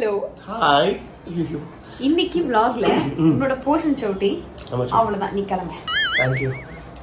Hello hi ஐயோ இன்னைக்கு vlogல உன்னோட போர்ஷன் சவுட்டி ஆமா சரி. அவ்வளவுதான் நீ கிளம்ப தேங்க்யூ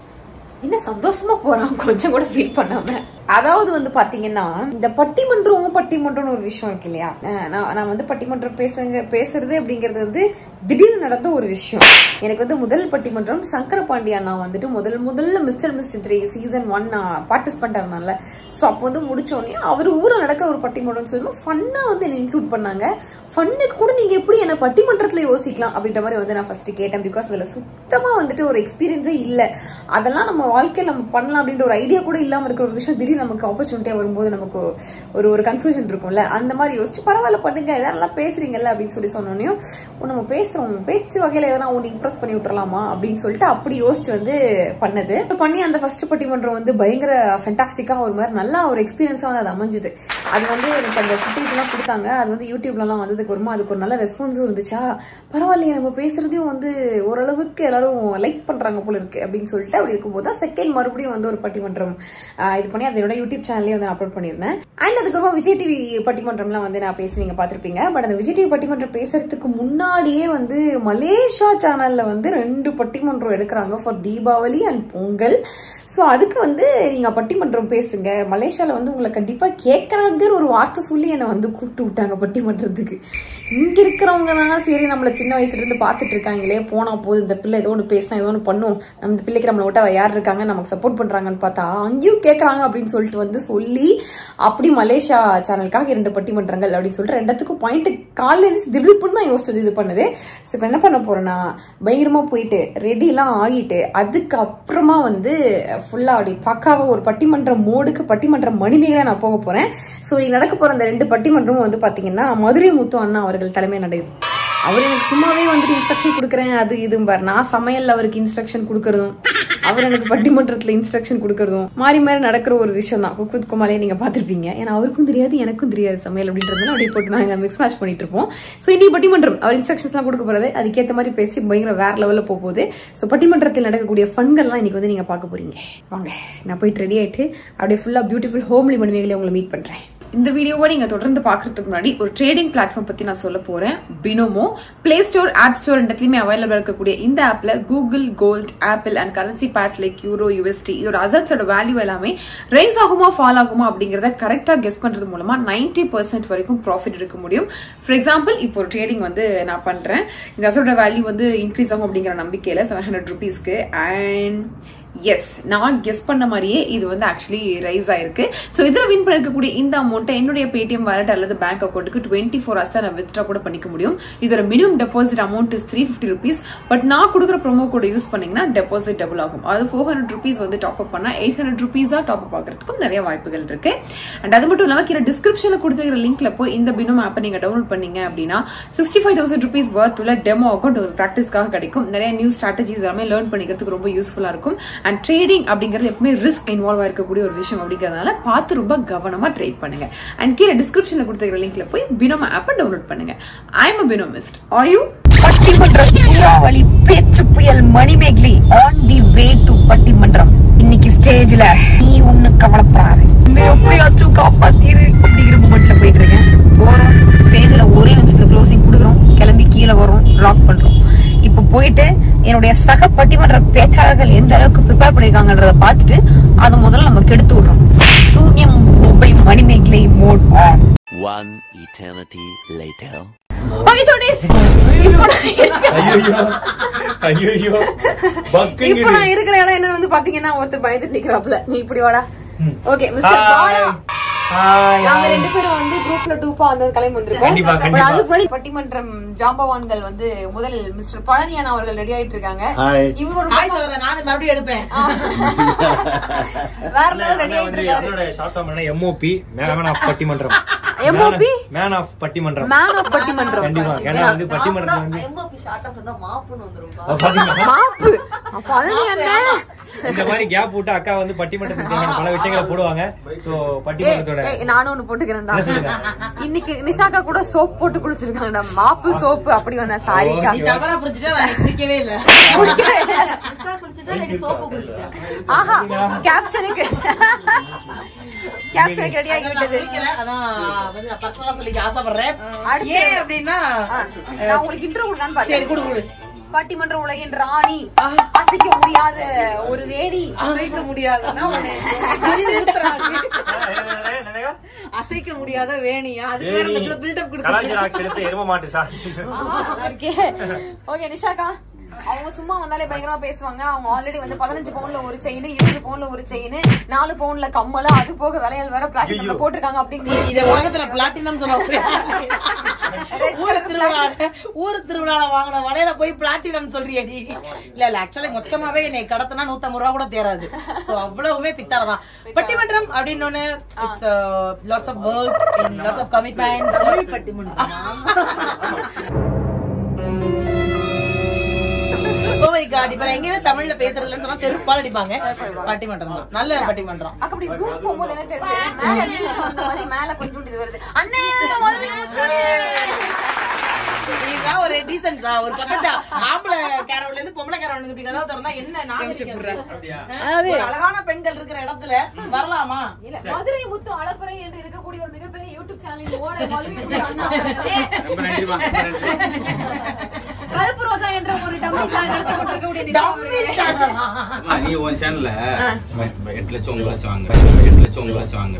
என்ன சந்தோஷமா போறான் கொஞ்சம் கூட ஃபீல் பண்ணாம அதாவது வந்து பாத்தீங்கன்னா இந்த பட்டிமன்றம் பட்டிமன்றம்னு ஒரு விஷயம் இருக்கு இல்லையா அஹ் நான் நான் வந்து பட்டிமன்றம் பேசுங்க பேசுறது அப்படிங்கிறது வந்து திடீர்னு நடந்த ஒரு விஷயம் எனக்கு வந்து முதல் பட்டிமன்றம் சங்கர பாண்டியா நான் வந்துட்டு முதல் முதல்ல mister mister three season one நான் பார்ட்டிசிபெண்ட் இருந்தால ஸோ அப்போ வந்து முடிச்ச உடனே அவர் ஊரில் நடக்க ஒரு பட்டிமன்றம் சொல்லி ஃபன்னா வந்து என்ன இன்க்ளூட் பண்ணாங்க ஃபன்னுக்கு கூட நீங்க எப்படி என்ன பட்டிமன்றத்துல யோசிக்கலாம் அப்படின்ற மாதிரி வந்து நான் ஃபர்ஸ்ட் கேட்டேன் பிகாஸ் அதுல சுத்தமா வந்துட்டு ஒரு எக்ஸ்பீரியன்ஸே இல்ல அதெல்லாம் நம்ம வாழ்க்கையில நம்ம பண்ணலாம் அப்படின்ற ஒரு ஐடியா கூட இல்லாம இருக்கிற ஒரு விஷயம் திடீர்னு நமக்கு ஆப்பர்ச்சுனிட்டியா வரும்போது நமக்கு ஒரு ஒரு கன்ஃபியூஷன் இருக்கும்ல அந்த மாதிரி யோசிச்சு பரவாயில்ல பண்ணுங்க எதாவது நல்லா பேசுறீங்கல்ல அப்படின்னு சொல்லி சொன்னோனையும் நம்ம பேசுறோம் பேச்சு வகையில எதனா ஒன்று இம்ப்ரெஸ் பண்ணி விட்டுறலாமா அப்படின்னு சொல்லிட்டு அப்படி யோசிச்சு வந்து பண்ணது இப்ப பண்ணி அந்த ஃபர்ஸ்ட் பட்டிமன்றம் வந்து பயங்கர ஃபென்டாஸ்டிக்கா ஒரு மாதிரி நல்லா ஒரு எக்ஸ்பீரியன்ஸா வந்து அது அமைஞ்சுது அது வந்து எனக்கு அந்த ஃபுட்டேஜ் எல்லாம் கொடுத்தாங்க அது வந்து யூடியூப்லலாம் வந்ததுக்கு வருமா அதுக்கு ஒரு நல்ல ரெஸ்பான்ஸும் இருந்துச்சா பரவாயில்லையே நம்ம பேசுறதையும் வந்து ஓரளவுக்கு எல்லாரும் லைக் பண்றாங்க போல இருக்கு அப்படின்னு சொல்லிட்டு அப்படி இருக்கும்போது தான் செகண்ட் மறுபடியும் வந்து ஒரு பட்டிமன்றம் ஆஹ் இது பண்ணி அதோட யூடியூப் சேனல்லே வந்து அப்லோட் பண்ணியிருந்தேன் அண்ட் அதுக்கப்புறம் விஜய் டிவி பட்டிமன்றம்லாம் வந்து நான் பேசி நீங்க பார்த்திருப்பீங்க பட் அந்த விஜய் டிவி பட்டிமன்றம் பேசுறதுக்கு முன்னாடியே வந்து மலேசியா சேனல்ல வந்து ரெண்டு பட்டிமன்றம் எடுக்கிறாங்க for Deepavali and Pongal so அதுக்கு வந்து நீங்க பட்டிமன்றம் பேசுங்க மலேசியால வந்து உங்களை கண்டிப்பா கேட்கறாங்கன்னு ஒரு வார்த்தை சொல்லி என்னை வந்து கூப்பிட்டு விட்டாங்க பட்டிமன்றத்துக்கு இங்க இருக்கிறவங்க தான் சரி நம்மள சின்ன வயசுல இருந்து பார்த்துட்டு இருக்காங்களே போனா போதும் இந்த பிள்ளை ஏதோ ஒன்று பேசினா ஏதோ ஒன்று பண்ணும் நம்ம இந்த பிள்ளைக்கு நம்மளை விட்டா யார் இருக்காங்க நமக்கு சப்போர்ட் பண்றாங்கன்னு பார்த்தா அங்கேயும் கேட்கறாங்க அப்படின்னு சொல்லிட்டு வந்து சொல்லி அப்படி மலேசியா சேனலுக்காக இரண்டு பட்டிமன்றங்கள் அப்படின்னு சொல்லிட்டு ரெண்டத்துக்கும் பாயிண்ட் காலையில இருந்து திடீர்னு தான் யோசிச்சது இது பண்ணுது ஸோ இப்போ என்ன பண்ண போறேன்னா பயங்கரமா போயிட்டு ரெடிலாம் ஆகிட்டு அதுக்கப்புறமா வந்து ஃபுல்லா அப்படி பக்காவா ஒரு பட்டிமன்ற மோடுக்கு பட்டிமன்ற மணிமேகலை நான் போக போறேன் ஸோ நீ நடக்க போற அந்த ரெண்டு பட்டிமன்றமும் வந்து பாத்தீங்கன்னா மதுரை முத்து அண்ணா அவர்கள் தலைமை நடக்குது அவர் எனக்கு சும்மாவே வந்துட்டு இன்ஸ்ட்ரக்ஷன் கொடுக்குறேன் அது இதுவும் பாரு நான் சமையல்ல அவருக்கு இன்ஸ்ட்ரக்ஷன் கொடுக்கறதும் அவர் எனக்கு பட்டிமன்றத்துல இன்ஸ்ட்ரக்ஷன் கொடுக்கறதும் மாறி மாறி நடக்கிற ஒரு விஷயம் தான் குக் வித் குமாலே நீங்க பாத்திருப்பீங்க ஏன்னா அவருக்கும் தெரியாது எனக்கும் தெரியாது சமையல் அப்படின்றதுனால அப்படியே போட்டு நாங்க மிக்ஸ் மேட்ச் பண்ணிட்டு இருப்போம் ஸோ இன்னைக்கு பட்டிமன்றம் அவர் இன்ஸ்ட்ரக்ஷன்ஸ் எல்லாம் கொடுக்க போறது அதுக்கேற்ற மாதிரி பேசி பயங்கர வேற லெவல்ல போக போகுது ஸோ பட்டிமன்றத்தில் நடக்கக்கூடிய ஃபன்கள்லாம் இன்னைக்கு வந்து நீங்க பார்க்க போறீங்க வாங்க நான் போயிட்டு ரெடி ஆயிட்டு அப்படியே ஃபுல்லா பியூட்டிஃபுல் ஹோம்லி மணிமேகலை உங்களை மீட் பண்றேன் இந்த வீடியோவை நீங்க தொடர்ந்து பாக்குறதுக்கு முன்னாடி ஒரு ட்ரேடிங் பிளாட்ஃபார்ம் பத்தி நான் சொல்ல போறேன் Binomo Play Store App Store ரெண்டுலயுமே அவைலபிள் இருக்கக்கூடிய இந்த ஆப்ல Google gold Apple and currency pairs like euro USD இதோட அசட்ஸோட வேல்யூ எல்லாமே ரைஸ் ஆகுமா ஃபால் ஆகுமா அப்படிங்கறத கரெக்டா கெஸ் பண்றது மூலமா 90% பர்சன்ட் வரைக்கும் ப்ராஃபிட் எடுக்க முடியும் ஃபார் எக்ஸாம்பிள் இப்போ ஒரு ட்ரேடிங் வந்து நான் பண்றேன் இந்த அசோட வேல்யூ வந்து இன்க்ரீஸ் ஆகும் அப்படிங்கிற நம்பிக்கையில செவன் ஹண்ட்ரட் ருபீஸ்க்கு அண்ட் எஸ் நான் கெஸ் பண்ண மாதிரியே இது வந்து ஆக்சுவலி ரைஸ் ஆயிருக்கு ஸோ இதில் வின் பண்ணிருக்கக்கூடிய இந்த அமௌண்ட்டை என்னுடைய பேடிஎம் வாலெட் அல்லது பேங்க் அக்கௌண்ட்டுக்கு டுவெண்ட்டி ஃபோர் ஹவர்ஸ் நான் வித்ட்ரா கூட பண்ணிக்க முடியும் இதோட minimum deposit amount is three fifty rupees but நான் கொடுக்குற ப்ரோமோ கோட் யூஸ் பண்ணீங்கன்னா டெபாசிட் டபுள் ஆகும் அது ஃபோர் ஹண்ட்ரட் ருபீஸ் வந்து டாப் அப் பண்ணா எயிட் ஹண்ட்ரட் ருபீஸா டாப் அப் ஆகிறதுக்கும் நிறைய வாய்ப்புகள் இருக்கு அண்ட் அது மட்டும் இல்லாமல் கீழே டிஸ்கிரிப்ஷனில் கொடுத்துருக்கிற லிங்க்ல போய் இந்த பினோம் ஆப்பை நீங்க டவுன்லோட் பண்ணீங்க அப்படின்னா sixty five thousand rupees worth உள்ள டெமோ அக்கௌண்ட் ஒரு ப்ராக்டிஸ்க்காக கிடைக்கும் நிறைய நியூ ஸ்ட்ராட்டஜிஸ் எல்லாமே லேர்ன் பண்ணிக்கிறதுக்கு ரொம்ப யூஸ்ஃபுல்லா இருக்கும் அண்ட் ட்ரேடிங் அப்படிங்கிறது எப்பவுமே ரிஸ்க் இன்வால்வ் ஆயிருக்கக்கூடிய ஒரு விஷயம் அப்படிங்கிறதுனால பார்த்து ரொம்ப கவனமா ட்ரேட் பண்ணுங்க அண்ட் கீழே டிஸ்கிரிப்ஷன்ல கொடுத்துருக்கிற லிங்க்ல போய் பினோம ஆப்பை டவுன்லோட் பண்ணுங்க I am Binomist are you பட்டிமன்ற சூறாவளி பேச்சு புயல் Manimekalai on the way to பட்டிமன்றம் இன்னைக்கு ஸ்டேஜ்ல நீ ஒண்ணு கவலைப்படாத என்னை எப்படியாச்சும் காப்பாத்திரு அப்படிங்கிற மூமெண்ட்ல போயிட்டு இருக்கேன் போறோம் ஸ்டேஜ்ல ஒரே நிமிஷத்துல க்ளோசிங் கொடுக்குறோம் கிளம்பி கீழே வரோம் ராக் பண்றோம் இப்ப போயிட்டு என்னுடைய சக பட்டிமன்ற பேச்சாளர்கள் எந்த அளவுக்கு ப்ரிப்பேர் பண்ணிருக்காங்கன்றத பார்த்துட்டு அதை முதல்ல நம்ம கெடுத்து விடுறோம் சூன்யம் mobile Manimekalai mode on One eternity later. Okay சோடிஸ் இப்போ நான் ஐயோ ஐயோ இப்போ நான் இருக்கிற இடம் என்ன வந்து பாத்தீங்கன்னா ஒருத்தர் பயந்துட்டு நிக்கிறாப்ல நீ இப்படி வாடா ஓகே மிஸ்டர் பாலா நாங்க ரெண்டு பேரும் வந்து குரூப்ல டூப்பா வந்து கிளம்பி வந்திருக்கோம் கண்டிப்பா, But கண்டிப்பா. அதுக்கு முன்னாடி பட்டிமன்றம் ஜாம்பவான்கள் வந்து முதல் மிஸ்டர் பழனியான் அவர்கள் ரெடி ஆயிட்டு இருக்காங்க ஹாய் இவரோட ஹாய் சொல்றத நானு மறுபடியும் எடுப்பேன் வேற லெவல் ரெடி ஆயிட்டு வந்து இருக்காரு என்னோட short form MOP man of பட்டிமன்றம் MOP? மேன் ஆஃப் பட்டிமன்றம் மேன் ஆஃப் பட்டிமன்றம் கண்டிப்பா ஏன்னா வந்து பட்டிமன்றத்துல வந்து எம்ஓபி ஷார்ட்டா சொன்னா மாப்புன்னு வந்துருப்பா அது பாத்தீங்கன்னா மாப்பு பழனியான் இந்த மாதிரி கேப் விட்டு அக்கா வந்து பட்டிமன்றத்துக்கு தேவையான பல விஷயங்களை போடுவாங்க சோ பட்டிமன்றத்தோட ஏய், ஏய், நானும் ஒண்ணு போட்டுக்கிறேன்டா என்ன சொல்லுங்க? இன்னைக்கு நிஷாக்கா கூட சோப் போட்டு குளிச்சிருக்காங்கடா மாப்பு சோப்பு அப்படி வந்தேன் சாரிக்கா நீ தவறா புரிஞ்சுட்டா நான் எனக்கு பிடிக்கவே இல்ல குடிக்கவே இல்ல. மிஸ்ஸா குடிச்சிட்டா இல்லாட்டி சோப்பு குடிச்சிட்டேன் ஆஹா கேப்ஷனுக்கு கேப்ஷனுக்கு ரெடி ஆகி விட்டது குடிக்கல அதான் வந்து நான் பர்சனலா சொல்லிக்க ஆசைப்படுறேன் அடுத்து- ஏன் அப்படின்னா ஆ, நான் உங்களுக்கு இன்ட்ரோ கொடுக்கலான்னு சரி பார்த்தேன் குடு குடு பட்டிமன்ற உலகின் ராணி அசைக்க முடியாத ஒரு வேணி அசைக்க முடியாதுன்னா உன்னை கழுவி ஊத்துறாங்க. அசைக்க முடியாத வேணியா அதுக்கு வேற இந்த பில்டப் கலாச்சார எடுத்து எரும மாட்டு சார் ஆஹா, நல்லா இருக்கே ஓகே நிஷாக்கா அவங்க சும்மா வந்தாலே பயங்கரமா பேசுவாங்க அவங்க ஆல்ரெடி வந்து பதினஞ்சு பவுன்ல ஒரு செயின் இருபது பவுன்ல ஒரு செயின் நாலு பவுன்ல கம்மல அது போக விலையால் வேற பிளாட்டினம்ல போட்டிருக்காங்க அப்படின்னு இத உலகத்துல பிளாட்டினம் சொல்ல ஊர் திருவிழால ஊர் திருவிழால வாங்கின வளையல போய் பிளாட்டினம் சொல்றியடி இல்ல இல்ல ஆக்சுவலி மொத்தமாவே என்னை கடத்தினா நூத்தம்பது ரூபா கூட தேராது சோ அவ்வளவுமே பித்தால தான் பட்டிமன்றம் அப்படின்னு lots of work lots of commitment பட்டிமன்றம் ஓ மை காட் இப்ப நான் எங்கேயுமே தமிழ்ல பேசுறதுலன்னு சொன்னா செருப்பால் அடிப்பாங்க பட்டிமன்றம் தான் நல்ல பட்டிமன்றம் அக்க அப்படி ஜூம் போகும்போது என்ன தெரியுது மேல ரீல்ஸ் வந்த மாதிரி மேல கொஞ்சோண்டு இது வருது அண்ணே முதல்ல அண்ணே. இதுதான் ஒரு டீசன்ஸா ஒரு பக்கத்து ஆம்பளை கேரவன்ல இருந்து பொம்பளை கேரவனுக்கு இப்படி கதவு திறந்தா என்ன நாகரிகம் அதாவது ஒரு அழகான பெண்கள் இருக்கிற இடத்துல வரலாமா இல்ல மதுரை முத்து அழகுறை என்று இருக்கக்கூடிய ஒரு மிகப்பெரிய யூடியூப் சேனலின் ஓனர் மதுரை முத்து அண்ணா அவர்களே. கருப்பு ரோஜா என்ற ஒரு டம்மி சேனல் நடத்தப்பட்டிருக்கக்கூடிய நிஷா டம்மி அவர்களே. சேனலா? அம்மா, நீ உன் சேனல்ல எட்டு லட்சம் ஒன்பது லட்சம் வாங்குற எட்டு லட்சம் ஒன்பது லட்சம் வாங்குற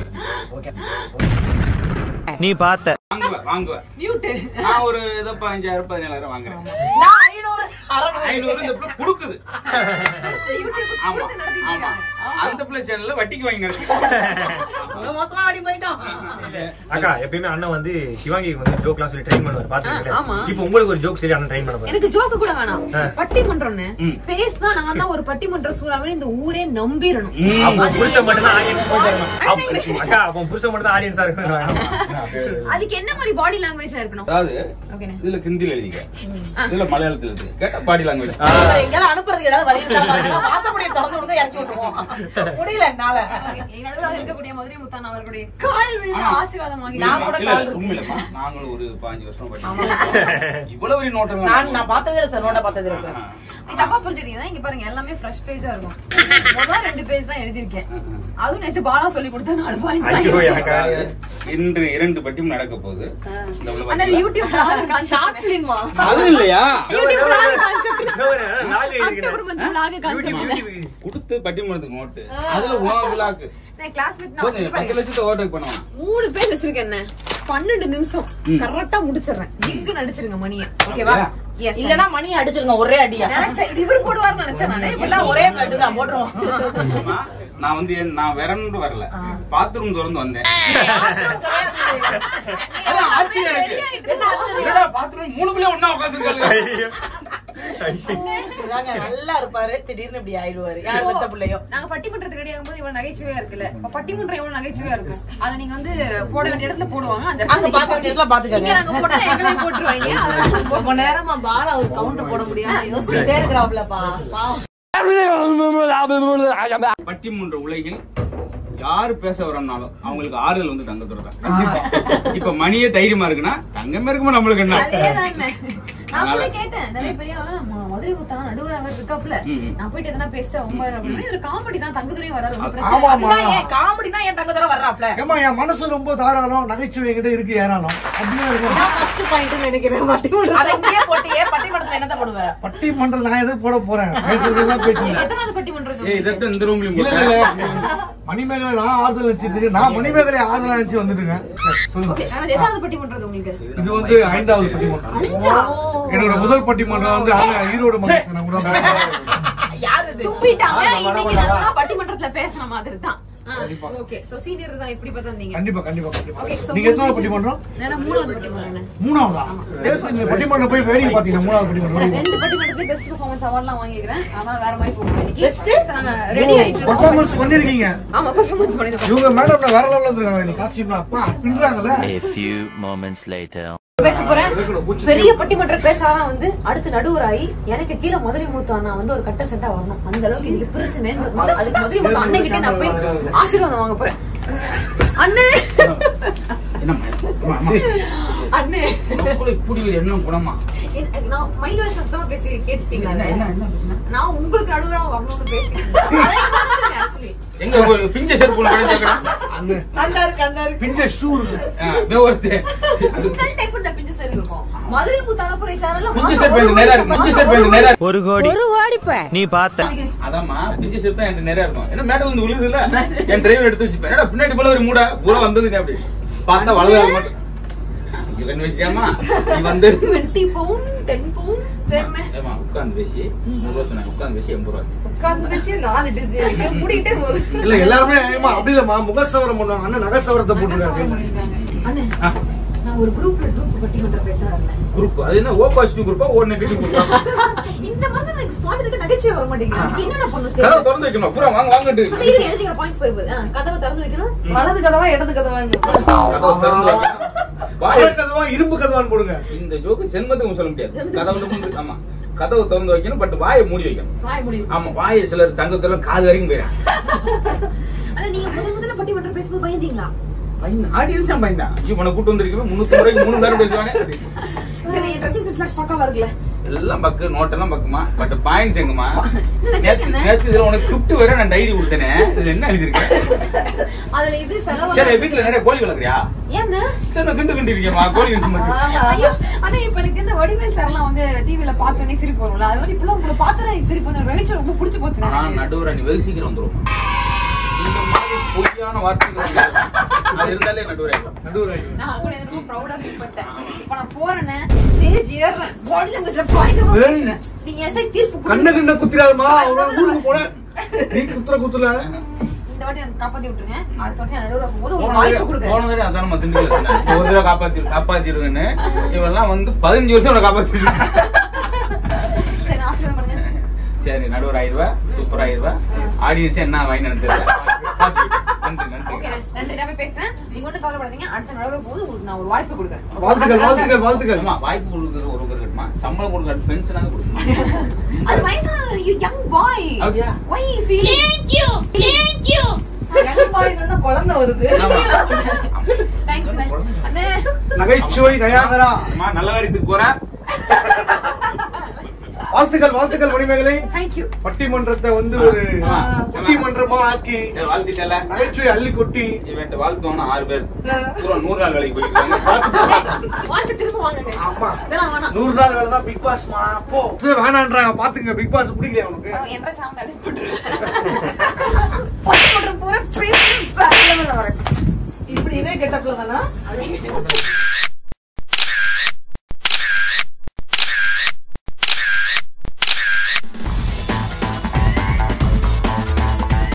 நீ பார்த்த வாங்குவ வாங்குவ மியூட்டு நான் ஒரு ஏதோ பதினஞ்சாயிரம் பதினேழாயிரம் வாங்குறேன் நான் ஐநூறு அறநூறு. ஐநூறு இந்த பிள்ளை கொடுக்குது யூடியூப் ஆமா கொடுத்து நடத்திட்டு ஆமா இருக்காங்க. அந்த பிள்ளை சேனல்ல வட்டிக்கு வாங்கி நடத்தி அவ்வளவு மோசமா ஆடி போயிட்டோம் அக்கா எப்பயுமே அண்ணன் வந்து சிவாங்கிக்கு வந்து ஜோக்லாம் சொல்லி ட்ரைன் பண்ணுவார் ஆ, ஆமா. பாத்துருக்கீங்க இப்போ உங்களுக்கு ஒரு ஜோக் சரி அண்ணன் ட்ரைன் பண்ண போறாரு எனக்கு ஜோக்கு கூட வேணாம் ஆ. பட்டிமன்றம்னு ம். பேசினா நான் தான் ஒரு பட்டிமன்ற சூறாவே இந்த ஊரே நம்பிடணும் அப்போ புருஷன் மட்டும் தான் ஆடியன்ஸ் அக்கா அப்போ புருஷன் மட்டும் தான் ஆடியன்ஸா இருக்கு அதுக்கு என்ன மாதிரி பாடி லாங்குவேஜா இருக்கணும் அதாவது ஓகேண்ணே இதுல ஹிந்தில எழுதிக்க இதுல மலையாளத்துல எழுதி கேட்ட பாடி லாங்குவேஜ் எங்கேயாவது அனுப்புறதுக்கு ஏதாவது வழி இருக்கா பாருங்க. வாசப்படியை திறந்து விடுங்க இறக்கி விட்டுருவோம் முடியல என்னால ஓகே, என் நடுவராக இருக்கக்கூடிய மதுரை முத்தான் அவர்களுடைய கால் விழுந்து ஆசீர்வாதம் வாங்கி நான் கூட இல்ல கால் உண்மையிலமா நாங்களும் ஒரு பாஞ்சு வருஷம் படிச்சோம் இவ்வளவு பெரிய நோட்டம் நான் நான் பார்த்ததே இல்லை சார் நோட்ட பார்த்ததே இல்லை சார் நீ தப்பா புரிஞ்சுட்டீங்கன்னா இங்க பாருங்க எல்லாமே ஃப்ரெஷ் பேஜா இருக்கும் முதல் ரெண்டு பேஜ் தான் எழுதியிருக்கேன் அதுவும் நேத்து பாலா சொல்லி கொடுத்த நாலு ஐயோ பாயிண்ட் எனக்கா இன்று இரண்டு பட்டியும் நடக்க போகுது இந்த உள்ள ஆனா பாத்தீங்களா? யூடியூப்ல ஷார்ட் பிலிமா அது இல்லையா யூடியூப்ல நாங்க அக்டோபர் மந்த் லாக கான்செப்ட் கொடுத்து பட்டிமன்றத்துக்கு நோட்டு அதுல உன் விழாக்கு நான் கிளாஸ்மேட் போதும், நான் பத்து லட்சத்தை ஓவர்டேக் பண்ணுவான் மூணு பேர் வச்சிருக்கேன் என்ன பன்னெண்டு நிமிஷம் ம். கரெக்டா முடிச்சிடுறேன் டிக்கு நடிச்சிருங்க மணிய ஓகேவா எஸ் இல்லனா மணி அடிச்சிருங்க ஒரே அடியா நினைச்சேன் இது இவர் போடுவார்னு நினைச்சேன் நானு எல்லாம் ஒரே பிளட் தான் போட்டுருவோம் அம்மா, நான் வந்து என்- நான் விரண்டு வரல பாத்ரூம் திறந்து வந்தேன் அதான் ஆச்சரியம் எனக்கு. ready ஆயிட்டு இருக்கோம். என்னடா பாத்ரூம் மூணு பிள்ளை ஒண்ணா உட்காந்துருக்காங்க இவராங்க நல்லா இருப்பாரு திடீர்னு இப்படி ஆயிடுவாரு யார் பெத்த பிள்ளையோ நாங்க பட்டிமன்றத்துக்கு ரெடி ஆகும்போது இவ்வளவு நகைச்சுவையா இருக்குல்ல இப்ப பட்டிமன்றம் எவ்வளவு நகைச்சுவையா இருக்கும் அத நீங்க வந்து போட வேண்டிய இடத்துல போடுவாங்க அந்த அங்க பாக்க வேண்டிய இடத்துல இங்க பாத்துக்கங்க நாங்க போட்டா எங்களையும் போட்டுருவாங்க அதனால ரொம்ப நேரமா பாலா ஒரு கவுண்டர் போட முடியாம யோசிச்சுட்டே இருக்கிறாப்லப்பா பாவம் பட்டிமன்ற உலகில் யாரு பேச வரோம்னாலும் அவங்களுக்கு ஆறுதல் வந்து தங்கத்தோட தான் இப்ப மணியே தைரியமா இருக்குன்னா தங்கமே இருக்குமா நம்மளுக்கு என்ன அதேதாங்க. நான் கூட கேட்டேன் நிறைய பெரிய ஆளு, நம்ம மதுரை முத்தான நடுவராக இருக்காப்ல ம், ம். நான் போயிட்டு எதனா பேசிட்டு ஒன்பது அப்படின்னா இது காமெடி தான் தங்கத்துறையும் வராது ஒண்ணும் பிரச்சனை ஆமா, இல்லை. ஆமா. அதுதான் ஏன் காமெடி தான் என் தங்க தர வர்றாப்ல ஏமா என் மனசு ரொம்ப தாராளம் நகைச்சுவை என்கிட்ட இருக்கு ஏராளம் அப்படியே இருக்கும் ஃபர்ஸ்ட் பாயிண்ட் நினைக்கிறேன் பட்டிமன்றம் அதை இங்கேயே போட்டியே பட்டிமன்றத்துல என்னத்த போடுவேன் பட்டிமன்றம் நான் எதுக்கு போட போறேன் பேசுறதுதான் பேசுறேன் எத்தனாவது பட்டிமன்றம் ஏய் இது? இதத்தான் இந்த ரூம்லயும் இல்ல இல்ல மணிமேகலை நான் ஆறுதல் வச்சுட்டு இருக்கேன் நான் மணிமேகலை ஆறுதல் நினைச்சு வந்துட்டுங்க சரி, சொல்லுங்க Okay, ஆனா எத்தனாவது பட்டிமன்றம் உங்களுக்கு இது வந்து ஐந்தாவது பட்டிமன்றம் அஞ்சா? என்னோட முதல் பட்டிமன்றம் வந்து அங்க ஈரோடு மகேசன் கூட யாரு இது துப்பிட்டாங்க இன்னைக்கு நல்லா பட்டிமன்றத்துல பேசின மாதிரி தான் ஓகே சோ சீனியர் தான் இப்படி பார்த்தா வந்தீங்க கண்டிப்பா கண்டிப்பா கண்டிப்பா Okay, so நீங்க எத்தனாவது பட்டிமன்றம் நான் மூணாவது பட்டிமன்றம் மூணாவதா ஏன் நீங்க பட்டிமன்றம் போய் வேடிக்கை பாத்தீங்க மூணாவது பட்டிமன்றம் ரெண்டு பட்டிமன்றத்துல பெஸ்ட் பெர்ஃபார்மன்ஸ் அவார்ட்லாம் வாங்கிக்கிறேன் ஆனா வேற மாதிரி போகும் இன்னைக்கு பெஸ்ட் நாங்க ரெடி ஆயிட்டு இருக்கோம் பர்ஃபார்மன்ஸ் பண்ணிருக்கீங்க ஆமா பெர்ஃபார்மன்ஸ் பண்ணிருக்கோம் இவங்க மேடம் வேற லெவல்ல இருந்திருக்காங்க நீ காஸ்டியூம் அப்பா பின்றாங்கல்ல A few moments later. பேச போறேன் பெரிய பட்டிமன்ற பேச்சாதான் வந்து அடுத்து நடுவராகி எனக்கு கீழே மதுரை மூத்த அண்ணா வந்து ஒரு கட்ட செட்டா வரணும் அந்த அளவுக்கு இன்னைக்கு பிரிச்சு மேல் சொல்லணும் அதுக்கு மதுரை மூத்த அண்ணன் கிட்ட நான் போய் ஆசீர்வாதம் வாங்க போறேன் அண்ணே அண்ணே உனக்குள்ள இப்படி ஒரு எண்ணம் குணமா என்ன- நான் மைண்ட் வாய்ஸ் சத்தமா பேசி கேட்டுட்டீங்களா என்ன என்ன என்ன பிரச்சனை நான் உங்களுக்கு நடுவரா வரணும்னு பேசிட்டேன் ஆக்சுவலி எங்க ஒரு பிஞ்ச செருப்புல கிடைச்சாக்கடா அந்த அந்த இருக்கு அந்த இருக்கு பிஞ்ச ஷூ இருக்கு ஆ, இதோ ஒருத்தன். அது இந்த type ல பிஞ்சு சரி இருக்கும் மதுரை முத்தானப்புரை சேனல்ல பிஞ்சு மாசம் செருப்பு ஒரு எனக்கு நேரா இருக்கு. மாசம் பிஞ்சு செருப்பு ஒரு எனக்கு நேரா இருக்கு. ஒரு கோடி நீ பார்த்த அதாம்மா பிஞ்சு செருப்பு தான் என்கிட்ட நிறைய இருக்கும் ஏன்னா மேட்டல் வந்து விழுது இல்ல என் டிரைவர் எடுத்து வச்சுப்பேன் என்னடா பின்னாடி போல ஒரு மூடா பூரா வந்தது அப்படி பார்த்தா வலது மட்டும் ஐயோ, கண்ணு வச்சுக்காமா நீ வந்து 20 pound, 10 pound, சரிம்மா. ஏமா உட்கார்ந்து பேசி நூறு ரூபா சொன்னாங்க உட்கார்ந்து பேசி எண்பது ரூபா உட்கார்ந்து பேசி நாலு டிஜி முடிக்கிட்டே போகுது இல்ல எல்லாருமே ஏமா அப்படி இல்லம்மா முகசவரம் பண்ணுவாங்க அண்ணன் நகசவரத்தை போட்டுருக்காங்க அண்ணே, ஆ. நான் ஒரு குரூப்ல டூப் பட்டிமன்ற பேச்சாளர் குரூப் அது என்ன ஓ பாசிட்டிவ் குரூப்பா ஓ நெகட்டிவ் குரூப்பா இந்த மாதிரி எனக்கு ஸ்பாட் நகைச்சுவை வர மாட்டேங்குது அதுக்கு என்னென்ன பண்ணும் கதவை ஸ்டேஜ் திறந்து வைக்கணும் பூரா வாங்க வாங்கட்டு எழுதிக்கிற பாயிண்ட்ஸ் போயிருப்பது கதவை திறந்து வைக்கணும் வலது கதவா இடது கதவான்னு கதவை திறந்து வைக்கணும் வாயை வாழை கதவா இரும்பு கதவான்னு போடுங்க இந்த ஜோக்கு ஜென்மத்துக்கு சொல்ல முடியாது கதவு மூடி- ஆமா கதவு திறந்து வைக்கணும் பட் வாயை மூடி வைக்கணும் வாய முடியும் ஆமா வாயை சிலர் தங்கத்துல காது வரைக்கும் போயிடும் ஆனா நீங்க முதல் முதல்ல பட்டிமன்றம் பேசும்போது பயந்தீங்களா பயந்து ஆடியன்ஸ் தான் பயந்தான் ஐயோ உன கூட்டு வந்திருக்கவே முன்னூத்தி ரூபாய்க்கு மூணு நேரம் பேசுவானே சரி என் ட்ரெஸ்ஸிங் சென்ஸ் பக்கா வருதுல எல்லாம் பக்கு நோட்டெல்லாம் பக்குமா பட் பாயிண்ட்ஸ் எங்கம்மா இல்ல, நேத்து என்ன? நேத்து இதுல உனக்கு கிஃப்ட் வேற நான் டைரி கொடுத்தேனே இதுல என்ன எழுதிருக்கேன் அதுல இது செலவு சரி வீட்டுல நிறைய கோழி வளர்க்குறியா ஏன்னு இத்தனை கிண்டு கிண்டு இருக்கேம்மா கோழி கிண்டு மட்டும் ஐயோ ஆனா இப்ப எனக்கு இந்த வடிவேல் சார்லாம் வந்து டிவில பார்த்தோன்னே சிரிப்பு வரும்ல அது மாதிரி இப்பெல்லாம் உங்களை பார்த்தா சிரிப்பு வந்து ரவிச்சு ரொம்ப பிடிச்சு போச்சு ஆனா எனக்கு. நடுவுற நீ வெகு சீக்கிரம் வந்துரும் இந்த மாதிரி பொய்யான வார்த்தைகள் இருக்காது. அது இருந்தாலே நடுவுற நடுவர் நான் கூட எனக்கு ரொம்ப ப்ரௌடா ஃபீல் பண்ணிட்டேன் இப்ப நான் போறேனே ஸ்டேஜ் ஏறுறேன் பாடி லாங்குவேஜ்ல பயங்கரமா ஏய். பேசுறேன் நீங்க என் சைடு தீர்ப்பு கொடுங்க. கண்ண கண்ண குத்திராதமா அவன் ஊருக்கு போன நீ குத்துற குத்துல இந்த வாட்டி எனக்கு காப்பாத்தி விட்டுருங்க அடுத்த வாட்டி நான் நடுவுல போகும்போது ஒரு போன வாய்ப்பு தடவை கொடுங்க போன தடவை அதான் நம்ம திண்டுக்கல்ல சொன்னேன். ஒரு தடவை காப்பாத்தி காப்பாத்திடுவேன்னு இவெல்லாம் வந்து பதினஞ்சு வருஷம் இவனை காப்பாத்திருக்கான் சரி ஆசீர்வாதம் பண்ணுங்க சரி நடுவர் ஆயிரம் ரூபாய் சூப்பர் ஆயிரம் ரூபாய் ஆடியன்ஸ் என்ன வாங்கி நினைச்சிருக்கேன் நன்றி நன்றி ஓகே நன்றி நான் போய் பேசுறேன் நீங்க ஒண்ணு கவலைப்படாதீங்க அடுத்த நடுவுல போகுது உங்களுக்கு நான் ஒரு வாய்ப்பு கொடுக்குறேன் வாழ்த்துக்கள் வாழ்த்துக்கள் வாழ்த்துக்கள் ஆமா வாய்ப்பு கொடுக்குறது ஒரு இருக்கட்டுமா சம்பளம் கொடுக்க பென்ஷனாக கொடுக்கணும் அது வயசானவர் யூ யங் பாய் அப்படியா? Why feeling thank you thank you young பாய்னா குழந்தை வருது ஆமா. தேங்க்ஸ் அண்ணே நகைச்சுவை நயாகரா அம்மா நல்ல காரியத்துக்கு போறேன் வாழ்த்துக்கள் வாழ்த்துக்கள் மணிமேகலை தேங்க் யூ பட்டிமன்றத்தை வந்து ஒரு ஆ. பட்டிமன்றமா ஆக்கி சரி, வாழ்த்துட்டல நகைச்சுவை அள்ளி கொட்டி இவன்ட்ட வாழ்த்துவான ஆறு பேர் பூரா நூறு நாள் வேலைக்கு போயிருக்காங்க வாழ்த்து திரும்ப வாங்க இதெல்லாம் வேணாம் நூறு நாள் வேலை தான் பிக் பாஸ் மா போ சரி, வேணான்றாங்க பாத்துங்க பிக் பாஸ் பிடிக்கல உனக்கு என்ற சார்ந்த அடிச்சு போட்டுருவேன் பூரா பேசி வேற level ல வரேன் இப்படி இதே கெட்டப்ல தானா